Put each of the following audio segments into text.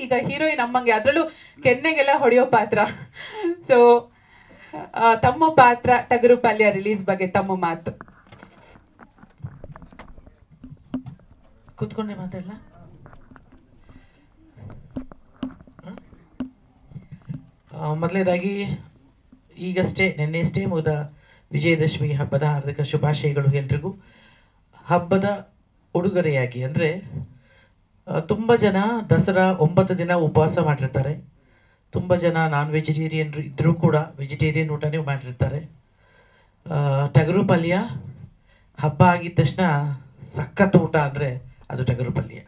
ಈಗ ಹೀರೋಯಿನ್ ಅಮ್ಮಂಗೆ ಅದ್ರಲ್ಲೂ ಕೆನ್ನೆಗೆಲ್ಲ ಹೊಡೆಯೋ ಪಾತ್ರ ಸೊ ತಮ್ಮ ಪಾತ್ರ ಟಗರು ಪಲ್ಯ ರಿಲೀಸ್ ಬಗ್ಗೆ ತಮ್ಮ ಮಾತು ಕೂತ್ಕೊಂಡೆ ಮಾತಾಡಲ್ಲ ಮೊದಲನೇದಾಗಿ ಈಗಷ್ಟೇ ನಿನ್ನೆಷ್ಟೇ ಮುಗಿದ ವಿಜಯದಶಮಿ ಹಬ್ಬದ ಹಾರ್ದಿಕ ಶುಭಾಶಯಗಳು ಎಲ್ರಿಗೂ ಹಬ್ಬದ ಉಡುಗೊರೆಯಾಗಿ ಅಂದರೆ ತುಂಬ ಜನ ದಸರಾ ಒಂಬತ್ತು ದಿನ ಉಪವಾಸ ಮಾಡಿರ್ತಾರೆ ತುಂಬ ಜನ ನಾನ್ ವೆಜಿಟೇರಿಯನ್ ಇದ್ದರೂ ಕೂಡ ವೆಜಿಟೇರಿಯನ್ ಊಟನೇ ಮಾಡಿರ್ತಾರೆ ಆ, ಟಗರು ಪಲ್ಯ ಹಬ್ಬ ಆಗಿದ ತಕ್ಷಣ ಸಖತ್ ಊಟ ಅಂದರೆ ಅದು ಟಗರು ಪಲ್ಯ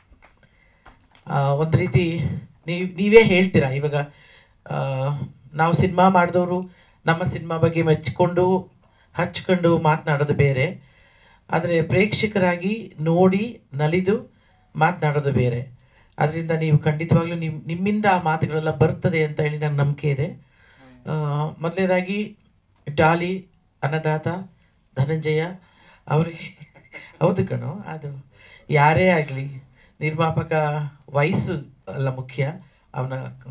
ಆ, ಒಂದು ರೀತಿ ನೀವು ನೀವೇ ಹೇಳ್ತೀರಾ ಇವಾಗ ಆ, ನಾವು ಸಿನಿಮಾ ಮಾಡಿದವರು ನಮ್ಮ ಸಿನಿಮಾ ಬಗ್ಗೆ ಮೆಚ್ಕೊಂಡು ಹಚ್ಕೊಂಡು ಮಾತನಾಡೋದು ಬೇರೆ ಆದರೆ ಪ್ರೇಕ್ಷಕರಾಗಿ ನೋಡಿ ನಲಿದು ಮಾತನಾಡೋದು ಬೇರೆ ಅದರಿಂದ ನೀವು ಖಂಡಿತವಾಗ್ಲೂ ನಿಮ್ ನಿಮ್ಮಿಂದ ಆ ಮಾತುಗಳೆಲ್ಲ ಬರ್ತದೆ ಅಂತ ಹೇಳಿ ನನ್ನ ನಂಬಿಕೆ ಇದೆ ಮೊದಲನೇದಾಗಿ ಡಾಲಿ ಅನ್ನದಾತ ಧನಂಜಯ ಅವ್ರಿಗೆ ಹೌದು ಕಣೋ ಅದು ಯಾರೇ ಆಗಲಿ ನಿರ್ಮಾಪಕ ವಯಸ್ಸು ಅಲ್ಲ ಮುಖ್ಯ ಅವನ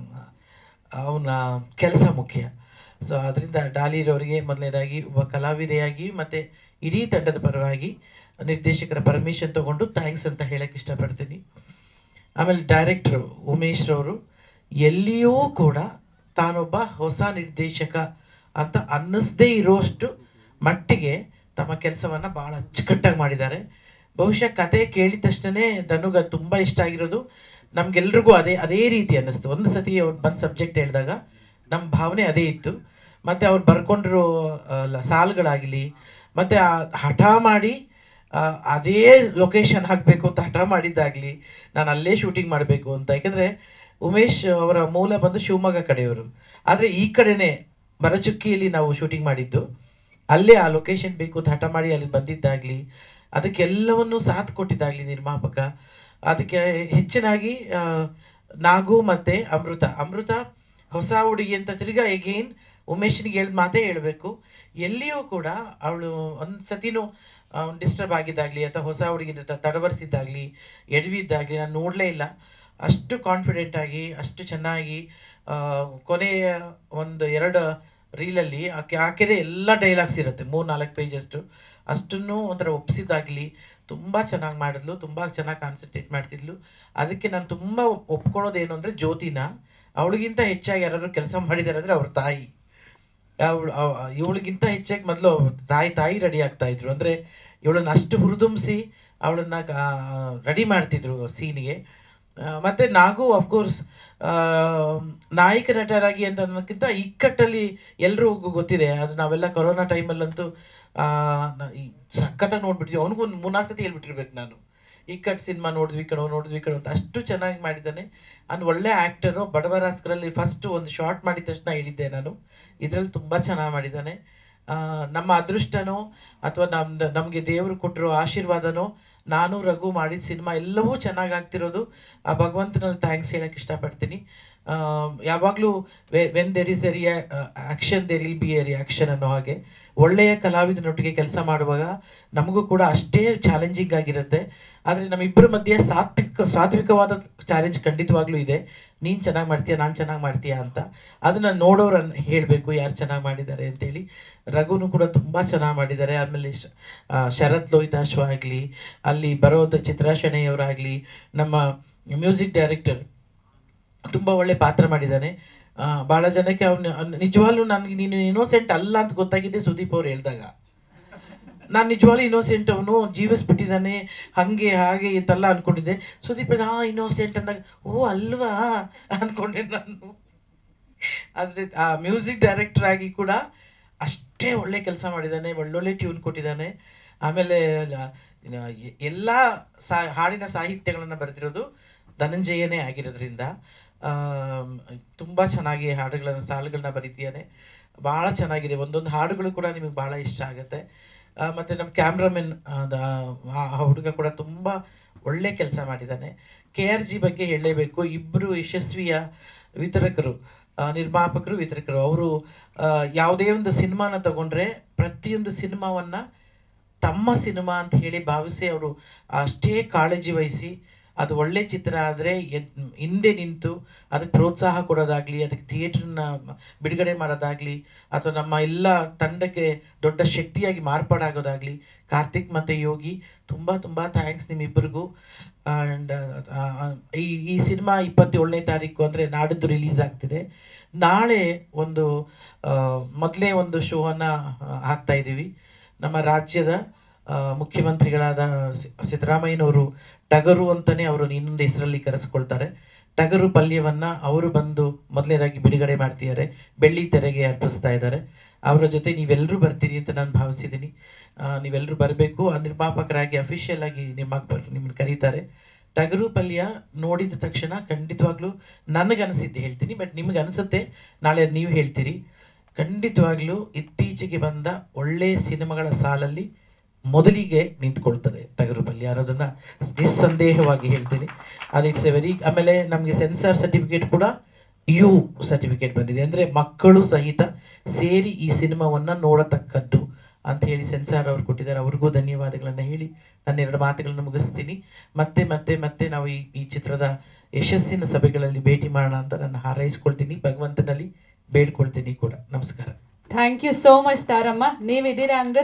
ಅವನ ಕೆಲಸ ಮುಖ್ಯ ಸೊ ಅದರಿಂದ ಡಾಲಿರವರಿಗೆ ಮೊದಲನೇದಾಗಿ ಒಬ್ಬ ಕಲಾವಿದೆಯಾಗಿ ಮತ್ತು ಇಡೀ ತಂಡದ ಪರವಾಗಿ ನಿರ್ದೇಶಕರ ಪರ್ಮಿಷನ್ ತಗೊಂಡು ಥ್ಯಾಂಕ್ಸ್ ಅಂತ ಹೇಳಕ್ಕೆ ಇಷ್ಟಪಡ್ತೀನಿ ಆಮೇಲೆ ಡೈರೆಕ್ಟ್ರು ಉಮೇಶ್ ರವರು ಎಲ್ಲಿಯೂ ಕೂಡ ತಾನೊಬ್ಬ ಹೊಸ ನಿರ್ದೇಶಕ ಅಂತ ಅನ್ನಿಸ್ದೇ ಇರೋಷ್ಟು ಮಟ್ಟಿಗೆ ತಮ್ಮ ಕೆಲಸವನ್ನು ಭಾಳ ಅಚ್ಚುಕಟ್ಟಾಗಿ ಮಾಡಿದ್ದಾರೆ ಬಹುಶಃ ಕತೆ ಕೇಳಿದ ತಕ್ಷಣನೇ ಧನುಗ ತುಂಬ ಇಷ್ಟ ಆಗಿರೋದು ನಮ್ಗೆಲ್ರಿಗೂ ಅದೇ ಅದೇ ರೀತಿ ಅನ್ನಿಸ್ತು ಒಂದು ಸತಿ ಅವ್ರು ಬಂದು ಸಬ್ಜೆಕ್ಟ್ ಹೇಳಿದಾಗ ನಮ್ಮ ಭಾವನೆ ಅದೇ ಇತ್ತು ಮತ್ತು ಅವ್ರು ಬರ್ಕೊಂಡಿರೋ ಅಹ್, ಸಾಲುಗಳಾಗಲಿ ಮತ್ತು ಆ ಹಠ ಮಾಡಿ ಆ, ಅದೇ ಲೊಕೇಶನ್ ಹಾಕಬೇಕು ಅಂತ ಹಠ ಮಾಡಿದ್ದಾಗಲಿ ನಾನು ಅಲ್ಲೇ ಶೂಟಿಂಗ್ ಮಾಡಬೇಕು ಅಂತ ಯಾಕಂದರೆ ಉಮೇಶ್ ಅವರ ಮೂಲ ಬಂದು ಶಿವಮೊಗ್ಗ ಕಡೆಯವರು ಆದರೆ ಈ ಕಡೆನೇ ಬರಚುಕ್ಕಿಯಲ್ಲಿ ನಾವು ಶೂಟಿಂಗ್ ಮಾಡಿದ್ದು ಅಲ್ಲೇ ಆ ಲೊಕೇಶನ್ ಬೇಕು ಅಂತ ಹಠ ಮಾಡಿ ಅಲ್ಲಿ ಬಂದಿದ್ದಾಗಲಿ ಅದಕ್ಕೆಲ್ಲವನ್ನು ಸಾಥ್ ಕೊಟ್ಟಿದ್ದಾಗಲಿ ನಿರ್ಮಾಪಕ ಅದಕ್ಕೆ ಹೆಚ್ಚಿನಾಗಿ ಆ, ನಾಗು ಮತ್ತು ಅಮೃತ ಅಮೃತ ಹೊಸ ಹುಡುಗಿ ಅಂತ ತಿರ್ಗಾ ಎಗೇನ್ ಉಮೇಶ್ನಿಗೆ ಹೇಳಿದ ಮಾತೇ ಹೇಳಬೇಕು ಎಲ್ಲಿಯೂ ಕೂಡ ಅವಳು ಒಂದು ಸತಿನೂ ಡಿಸ್ಟರ್ಬ್ ಆಗಿದ್ದಾಗಲಿ ಅಥವಾ ಹೊಸ ಹುಡುಗಿ ತಡವರಿಸಿದ್ದಾಗಲಿ ಎಡವಿದ್ದಾಗಲಿ ನಾನು ನೋಡಲೇ ಇಲ್ಲ ಅಷ್ಟು ಕಾನ್ಫಿಡೆಂಟ್ ಆಗಿ ಅಷ್ಟು ಚೆನ್ನಾಗಿ ಆ, ಕೊನೆಯ ಒಂದು ಎರಡು ರೀಲಲ್ಲಿ ಆಕೆ ಆಕೆದೇ ಎಲ್ಲ ಡೈಲಾಗ್ಸ್ ಇರುತ್ತೆ ಮೂರು ನಾಲ್ಕು ಪೇಜಷ್ಟು ಅಷ್ಟನ್ನು ಒಂಥರ ಒಪ್ಸಿದಾಗಲಿ ತುಂಬ ಚೆನ್ನಾಗಿ ಮಾಡಿದ್ಲು ತುಂಬ ಚೆನ್ನಾಗಿ ಕಾನ್ಸಂಟ್ರೇಟ್ ಮಾಡ್ತಿದ್ಲು ಅದಕ್ಕೆ ನಾನು ತುಂಬ ಒಪ್ಕೊಳ್ಳೋದೇನು ಅಂದರೆ ಜ್ಯೋತಿನ ಅವಳಿಗಿಂತ ಹೆಚ್ಚಾಗಿ ಯಾರಾದ್ರು ಕೆಲಸ ಮಾಡಿದ್ದಾರೆ ಅಂದರೆ ಅವ್ರ ತಾಯಿ ಅವಳು ಇವಳಿಗಿಂತ ಹೆಚ್ಚಾಗಿ ಮೊದಲು ತಾಯಿ ತಾಯಿ ರೆಡಿ ಆಗ್ತಾ ಇದ್ರು ಅಂದರೆ ಇವಳನ್ನ ಅಷ್ಟು ಹುರಿದುಂಬಿಸಿ ಅವಳನ್ನ ರೆಡಿ ಮಾಡ್ತಿದ್ರು ಸೀನಿಗೆ ಮತ್ತೆ ನಾಗು ಅಫ್ಕೋರ್ಸ್ ನಾಯಕ ನಟರಾಗಿ ಅಂತ ಅನ್ನೋಕ್ಕಿಂತ ಇಕ್ಕಟ್ಟಲ್ಲಿ ಎಲ್ರಿಗೂ ಗೊತ್ತಿದೆ ಅದು ನಾವೆಲ್ಲ ಕೊರೋನಾ ಟೈಮಲ್ಲಂತೂ ಸಖತ್ತಾಗಿ ನೋಡ್ಬಿಡ್ತೀವಿ ಅವನಿಗೂ ಒಂದು ಮೂರ್ನಾಲ್ಕು ಸತಿ ಹೇಳ್ಬಿಟ್ಟಿರ್ಬೇಕು ನಾನು ಇಕ್ಕಟ್ ಸಿನಿಮಾ ನೋಡಿದ್ವಿ ಕಣೋ ನೋಡಿದ್ವಿ ಕಣೋ ಅಂತ ಅಷ್ಟು ಚೆನ್ನಾಗಿ ಮಾಡಿದ್ದಾನೆ ಅವ್ನು ಒಳ್ಳೆ ಆ್ಯಕ್ಟರು ಬಡವರಾಸ್ಕರಲ್ಲಿ ಫಸ್ಟ್ ಒಂದು ಶಾರ್ಟ್ ಮಾಡಿದ ತಕ್ಷಣ ಹೇಳಿದ್ದೆ ನಾನು ಇದರಲ್ಲಿ ತುಂಬ ಚೆನ್ನಾಗಿ ಮಾಡಿದ್ದಾನೆ ಆ, ನಮ್ಮ ಅದೃಷ್ಟನೋ ಅಥವಾ ನಮ್ದು ನಮಗೆ ದೇವರು ಕೊಟ್ಟಿರೋ ಆಶೀರ್ವಾದನೋ ನಾನು ರಘು ಮಾಡಿದ ಸಿನಿಮಾ ಎಲ್ಲವೂ ಚೆನ್ನಾಗಿ ಆಗ್ತಿರೋದು ಆ ಭಗವಂತನಲ್ಲಿ ಥ್ಯಾಂಕ್ಸ್ ಹೇಳಕ್ಕೆ ಇಷ್ಟಪಡ್ತೀನಿ ಯಾವಾಗಲೂ ವೆನ್ ದೆರ್ ಇಸ್ ಎ ರಿಯ action there will be a reaction ಅನ್ನೋ ಹಾಗೆ ಒಳ್ಳೆಯ ಕಲಾವಿದನೊಟ್ಟಿಗೆ ಕೆಲಸ ಮಾಡುವಾಗ ನಮಗೂ ಕೂಡ ಅಷ್ಟೇ ಚಾಲೆಂಜಿಂಗ್ ಆಗಿರುತ್ತೆ ಆದರೆ ನಮ್ಮಿಬ್ಬರ ಮಧ್ಯೆ ಸಾತ್ವಿಕ ಸಾತ್ವಿಕವಾದ ಚಾಲೆಂಜ್ ಖಂಡಿತವಾಗ್ಲೂ ಇದೆ ನೀನು ಚೆನ್ನಾಗಿ ಮಾಡ್ತೀಯ ನಾನು ಚೆನ್ನಾಗಿ ಮಾಡ್ತೀಯಾ ಅಂತ ಅದನ್ನ ನೋಡೋರು ಹೇಳಬೇಕು ಯಾರು ಚೆನ್ನಾಗಿ ಮಾಡಿದ್ದಾರೆ ಅಂತೇಳಿ ರಘುನು ಕೂಡ ತುಂಬ ಚೆನ್ನಾಗಿ ಮಾಡಿದ್ದಾರೆ ಆಮೇಲೆ ಶ- ಆ, ಶರತ್ ಲೋಹಿತಾಶ್ವ ಆಗಲಿ ಅಲ್ಲಿ ಬರೋದು ಚಿತ್ರಾ ಶೆಣೆಯವರಾಗಲಿ ನಮ್ಮ ಮ್ಯೂಸಿಕ್ ಡೈರೆಕ್ಟರ್ ತುಂಬ ಒಳ್ಳೆ ಪಾತ್ರ ಮಾಡಿದ್ದಾನೆ ಆ, ಬಹಳ ಜನಕ್ಕೆ ಅವನು ನಿಜವಾಗ್ಲೂ ನನಗೆ ನೀನು ಇನ್ನೋಸೆಂಟ್ ಅಲ್ಲ ಅಂತ ಗೊತ್ತಾಗಿದೆ ಸುದೀಪ್ ಅವ್ರು ಹೇಳಿದಾಗ ನಾನು ನಿಜವಾಗ್ಲೂ ಇನ್ನೋಸೆಂಟ್ ಅವನು ಜೀವಿಸ್ಬಿಟ್ಟಿದ್ದಾನೆ ಹಾಗೆ ಹಾಗೆ ಅಂತೆಲ್ಲ ಅನ್ಕೊಂಡಿದ್ದೆ ಸುದೀಪ್ ಹಾ ಇನ್ನೋಸೆಂಟ್ ಅಂದಾಗ ಓ ಅಲ್ವಾ ಅನ್ಕೊಂಡೆ ನಾನು ಆದ್ರೆ ಆ ಮ್ಯೂಸಿಕ್ ಡೈರೆಕ್ಟರ್ ಆಗಿ ಕೂಡ ಅಷ್ಟೇ ಒಳ್ಳೆ ಕೆಲಸ ಮಾಡಿದ್ದಾನೆ ಒಳ್ಳೊಳ್ಳೆ ಟ್ಯೂನ್ ಕೊಟ್ಟಿದ್ದಾನೆ ಆಮೇಲೆ ಲ- ಇನ್ನ ಎ- ಎಲ್ಲ ಸಾ ಹಾಡಿನ ಸಾಹಿತ್ಯಗಳನ್ನು ಬರೆದಿರೋದು ಧನಂಜಯನೇ ಆಗಿರೋದ್ರಿಂದ ಆಮ್, ತುಂಬಾ ಚೆನ್ನಾಗಿ ಹಾಡುಗಳನ್ನ ಸಾಲುಗಳನ್ನ ಬರೀತಿದ್ದಾನೆ ಬಹಳ ಚೆನ್ನಾಗಿದೆ ಒಂದೊಂದು ಹಾಡುಗಳು ಕೂಡ ನಿಮಗೆ ಬಹಳ ಇಷ್ಟ ಆಗುತ್ತೆ ಆ, ಮತ್ತೆ ನಮ್ಮ ಕ್ಯಾಮ್ರಾಮನ್ ಆ ಹುಡುಗ ಕೂಡ ತುಂಬಾ ಒಳ್ಳೆ ಕೆಲಸ ಮಾಡಿದ್ದಾನೆ ಕೆ ಆರ್ ಜಿ ಬಗ್ಗೆ ಹೇಳಲೇಬೇಕು ಇಬ್ಬರು ಯಶಸ್ವಿಯ ವಿತರಕರು ಆ, ನಿರ್ಮಾಪಕರು ವಿತರಕರು ಅವರು ಯಾವುದೇ ಒಂದು ಸಿನಿಮಾನ ತಗೊಂಡ್ರೆ ಪ್ರತಿಯೊಂದು ಸಿನಿಮಾವನ್ನ ತಮ್ಮ ಸಿನಿಮಾ ಅಂತ ಹೇಳಿ ಭಾವಿಸಿ ಅವರು ಅಷ್ಟೇ ಕಾಳಜಿ ವಹಿಸಿ ಅದು ಒಳ್ಳೆ ಚಿತ್ರ ಆದರೆ ಹಿಂದೆ ನಿಂತು ಅದಕ್ಕೆ ಪ್ರೋತ್ಸಾಹ ಕೊಡೋದಾಗ್ಲಿ ಅದಕ್ಕೆ ಥಿಯೇಟ್ರನ್ನ ಬಿಡುಗಡೆ ಮಾಡೋದಾಗ್ಲಿ ಅಥವಾ ನಮ್ಮ ಎಲ್ಲ ತಂಡಕ್ಕೆ ದೊಡ್ಡ ಶಕ್ತಿಯಾಗಿ ಮಾರ್ಪಾಡಾಗೋದಾಗ್ಲಿ ಕಾರ್ತಿಕ್ ಮತ್ತೆ ಯೋಗಿ ತುಂಬಾ ತುಂಬಾ ಥ್ಯಾಂಕ್ಸ್ ನಿಮ್ಮಿಬ್ಬರಿಗೂ ಆ್ಯಂಡ್ ಈ ಈ ಸಿನಿಮಾ ಇಪ್ಪತ್ತೇಳನೇ ತಾರೀಕು ಅಂದರೆ ನಾಡಿದ್ದು ರಿಲೀಸ್ ಆಗ್ತಿದೆ ನಾಳೆ ಒಂದು ಮೊದಲೇ ಒಂದು ಶೋವನ್ನು ಹಾಕ್ತಾ ಇದ್ದೀವಿ ನಮ್ಮ ರಾಜ್ಯದ ಆ, ಮುಖ್ಯಮಂತ್ರಿಗಳಾದ ಸಿ- ಸಿದ್ದರಾಮಯ್ಯನವರು ಟಗರು ಅಂತಾನೆ ಅವರು ಇನ್ನೊಂದು ಹೆಸರಲ್ಲಿ ಕರೆಸ್ಕೊಳ್ತಾರೆ ಟಗರು ಪಲ್ಯವನ್ನ ಅವರು ಬಂದು ಮೊದಲನೇದಾಗಿ ಬಿಡುಗಡೆ ಮಾಡ್ತಿದ್ದಾರೆ ಬೆಳ್ಳಿ ತೆರೆಗೆ ಅರ್ಪಿಸ್ತಾ ಇದ್ದಾರೆ ಅವರ ಜೊತೆ ನೀವೆಲ್ಲರೂ ಬರ್ತೀರಿ ಅಂತ ನಾನು ಭಾವಿಸಿದ್ದೀನಿ ಆ, ನೀವೆಲ್ಲರೂ ಬರಬೇಕು ಆ ನಿರ್ಮಾಪಕರಾಗಿ ಅಫಿಷಿಯಲ್ ಆಗಿ ನಿಮ್ಮ ನಿಮ್ಮನ್ನು ಕರೀತಾರೆ ಟಗರು ಪಲ್ಯ ನೋಡಿದ ತಕ್ಷಣ ಖಂಡಿತವಾಗ್ಲೂ ನನಗನ್ಸಿದ್ದು ಹೇಳ್ತೀನಿ ಬಟ್ ನಿಮ್ಗೆ ಅನ್ಸುತ್ತೆ ನಾಳೆ ನೀವು ಹೇಳ್ತೀರಿ ಖಂಡಿತವಾಗ್ಲೂ ಇತ್ತೀಚೆಗೆ ಬಂದ ಒಳ್ಳೆ ಸಿನಿಮಾಗಳ ಸಾಲಲ್ಲಿ ಮೊದಲಿಗೆ ನಿಂತ್ಕೊಳ್ತದೆ ಟಗರು ಪಲ್ಯ ಅನ್ನೋದನ್ನ ನಿಸ್ಸಂದೇಹವಾಗಿ ಹೇಳ್ತೀನಿ ಅದು ಇಟ್ಸ್ ಎ ವೆರಿ ಆಮೇಲೆ ನಮಗೆ ಸೆನ್ಸಾರ್ ಸರ್ಟಿಫಿಕೇಟ್ ಕೂಡ ಯು ಸರ್ಟಿಫಿಕೇಟ್ ಬಂದಿದೆ ಅಂದ್ರೆ ಮಕ್ಕಳು ಸಹಿತ ಸೇರಿ ಈ ಸಿನಿಮಾವನ್ನ ನೋಡತಕ್ಕದ್ದು ಅಂತ ಹೇಳಿ ಸೆನ್ಸಾರ್ ಅವ್ರು ಕೊಟ್ಟಿದ್ದಾರೆ ಅವ್ರಿಗೂ ಧನ್ಯವಾದಗಳನ್ನ ಹೇಳಿ ನನ್ನ ಎರಡು ಮಾತುಗಳನ್ನು ಮುಗಿಸ್ತೀನಿ ಮತ್ತೆ ಮತ್ತೆ ಮತ್ತೆ ನಾವು ಈ ಈ ಚಿತ್ರದ ಯಶಸ್ಸಿನ ಸಭೆಗಳಲ್ಲಿ ಭೇಟಿ ಮಾಡೋಣ ಅಂತ ನಾನು ಹಾರೈಸ್ಕೊಳ್ತೀನಿ ಭಗವಂತನಲ್ಲಿ ಬೇಡ್ಕೊಳ್ತೀನಿ ಕೂಡ ನಮಸ್ಕಾರ ಥ್ಯಾಂಕ್ ಯು ಸೋ ಮಚ್ ತಾರಮ್ಮ ನೀವಿದ್ದೀರಾ ಅಂದ್ರೆ